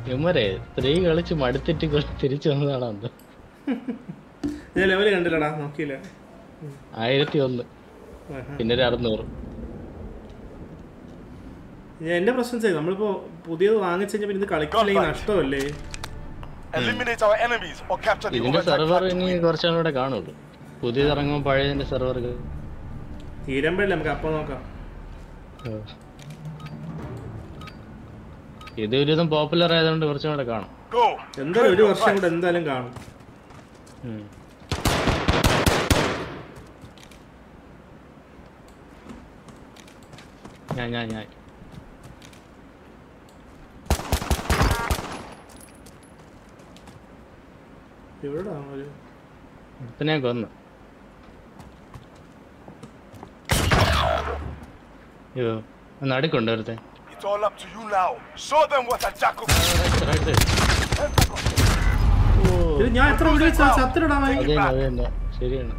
ഇവന്മാരെ സ്ത്രീ കളിച്ച് മടുത്തിട്ട് കൊ- തിരിച്ചു വന്നതാണോ എന്തോ ഞാൻ ലെവല് കണ്ടില്ലടാ നോക്കിയില്ല ആയിരത്തി ഒന്ന് ആഹാ. പിന്നെ ഒരു അറുന്നൂറ് ഞാൻ എന്റെ പ്രശ്നം ചെയ്തു നമ്മളിപ്പോ പുതിയത് വാങ്ങിച്ചു കഴിഞ്ഞാൽ ഇത് കളിക്കില്ലെങ്കിൽ നഷ്ടമല്ലേ Eliminate our enemies or capture the ഇതിന്റെ overtime സെർവർ flag to ഇനി win. കുറച്ചാളൂടെ കാണുള്ളൂ പുതിയത് ഇറങ്ങുമ്പോൾ പഴയതിന്റെ സെർവർ തീരുമ്പോഴല്ലേ നമുക്ക് അപ്പം നോക്കാം ഇത് ഒരുവിധം പോപ്പുലർ ആയതുകൊണ്ട് കുറച്ചും കൂടെ കാണും Go. എന്തായാലും ഒരു Claim your വർഷം prize. കൂടെ എന്തായാലും കാണും ഉം. ഞാൻ ഞാൻ ഞാൻ എവിടാ ഒരു ഇപ്പൊ ഞാൻ കൊന്നു അയ്യോ നടുക്കുണ്ട് ഒരുത്തെ It's all up to you now. Show them what a jackal ഓ ഇത് ഞാൻ എത്ര വിളി വെച്ചാ ചത്തിരടാ അത് തന്നെ അത് തന്നെ ശരിയാണ്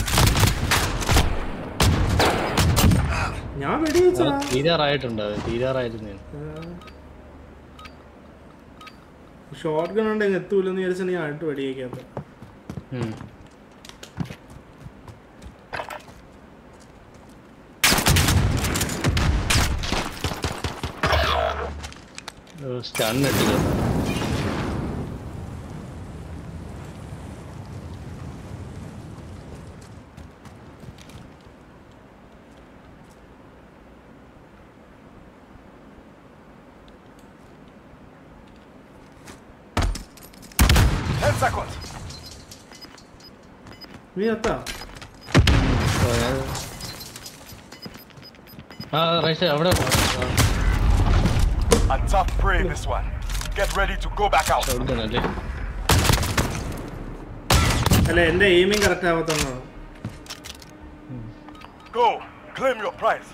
ഞാൻ വെടി വെച്ചാ അത് തീരാറായിട്ടുണ്ട് അത് തീരാറായിരുന്നു ഷോർട്ട് ഗൺ ഉണ്ടെങ്കിൽ എത്തൂലെന്ന് വിചാരിച്ചാൽ ഞാൻ ആയിട്ട് വെടി വയ്ക്കാത്ത ഉം. ഓ സ്റ്റൺ ഇട്ടില്ല Ten seconds. നീ എത്താ ഓ, ഞാൻ- ആ റൈറ്റ് അവിടെ A tough prey, this one. Get ready to go back out. അല്ലേ അല്ല എന്റെ എയിമിങ് കറക്റ്റ് ആവാത്തതാണ് Go. Claim your prize.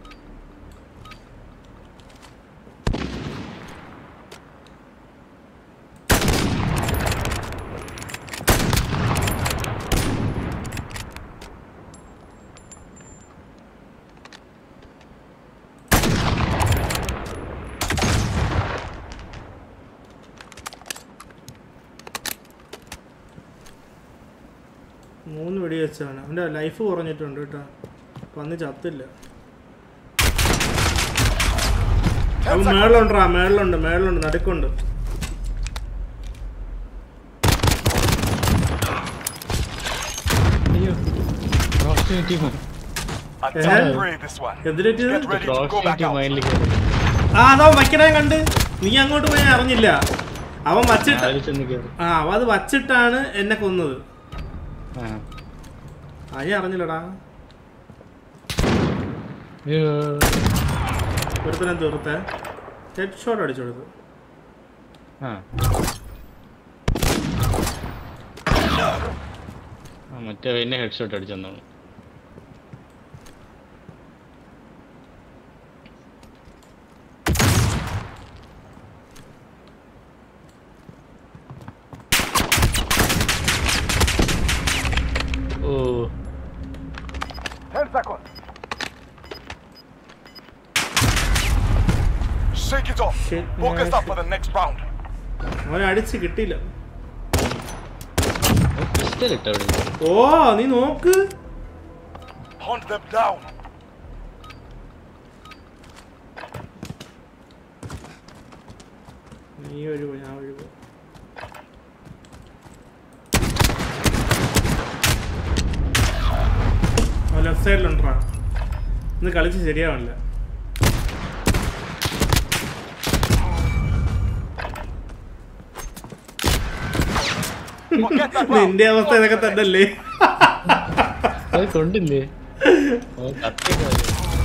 മൂന്ന് വെടി വെച്ചാണ് അവന്റെ ലൈഫ് കുറഞ്ഞിട്ടുണ്ട് കേട്ടോ പന്നി ചത്തില്ല Ten അവൻ seconds. മേളിലുണ്ടാ മേളിലുണ്ട് മേളിലുണ്ട് നടുക്കുണ്ട് അയ്യോ proximity A Eh? tough prey, this one. എന്തിനാ Get ready to go back proximity out. മൈൻഡിൽ ആ അതാ വയ്ക്കണേ കണ്ട് നീ അങ്ങോട്ട് പോയി ഞാൻ അറിഞ്ഞില്ല അവൻ വച്ചിട്ട് അതിൽ ചെന്ന് കയറി ആ അവൻ അത് വച്ചിട്ടാണ് എന്നെ കൊന്നത് ആ ആ ഞാൻ അറിഞ്ഞില്ലടാ അയ്യോ ഒരുത്തനെ തീർത്തേ ഹെഡ് ഷോട്ട് അടിച്ചു കൊടുത്തു ആ ആ, മറ്റേ പിന്നെ ഹെഡ് ഷോട്ട് അടിച്ചെന്നാണ് ഓ Ten seconds. Shake it off. Shit, Focus yeah, up for the next round. അവനെ അടിച്ച് കിട്ടിയില്ല പിസ്റ്റൽ ഇട്ട അവിടെ ഓ നീ നോക്ക് Hunt them down. നീ വഴി പോ ഞാൻ വഴി പോ ലെഫ്റ്റ് സൈഡിലുണ്ടാ ഇന്ന് കളിച്ച് ശരിയാവില്ല Forget that round. നിന്റെ അവസ്ഥ ഇതൊക്കെ തന്നെയല്ലേ അത് കൊണ്ടില്ലേ ഓ, കത്തിയൊക്കെ മതി.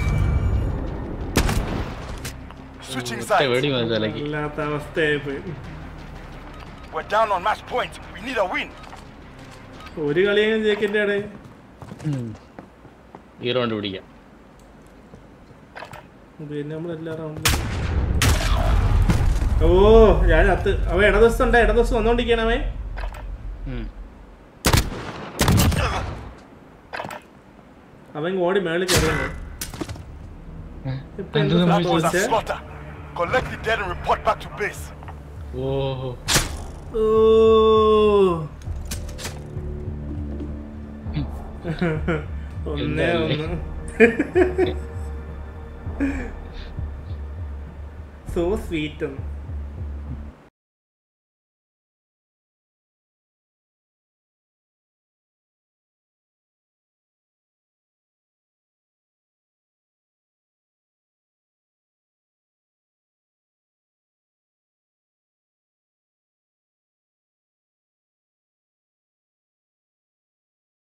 Switching ഒറ്റ sides. വെടി മനസ്സിലാക്കി വല്ലാത്ത അവസ്ഥയായി പോയി We're down on match point. We need a win. ഒരു കളിയെങ്കിലും ജയിക്കിന്റെ ഇടയിൽ ഈ റൗണ്ട് പിടിക്കാം പിന്നെ നമ്മളെല്ലാ റൗണ്ടിലും ഓ ഞാൻ അത്ത് അവ ഇടദിവസം ഉണ്ട് ഇടദിവസം വന്നോണ്ടിരിക്കണവേ ഉം. അവൻ ഓടി മേളിൽ കയറിയുണ്ട് ഇപ്പൊ എന്ത് എന്താ സംഭവിച്ചു? That was a സംഭവിച്ചേ? slaughter. Collect the dead and report back to base. ഓ ഓ ഒന്നേ എന്താല്ലേ? ഒന്ന് സോ സ്വീറ്റ്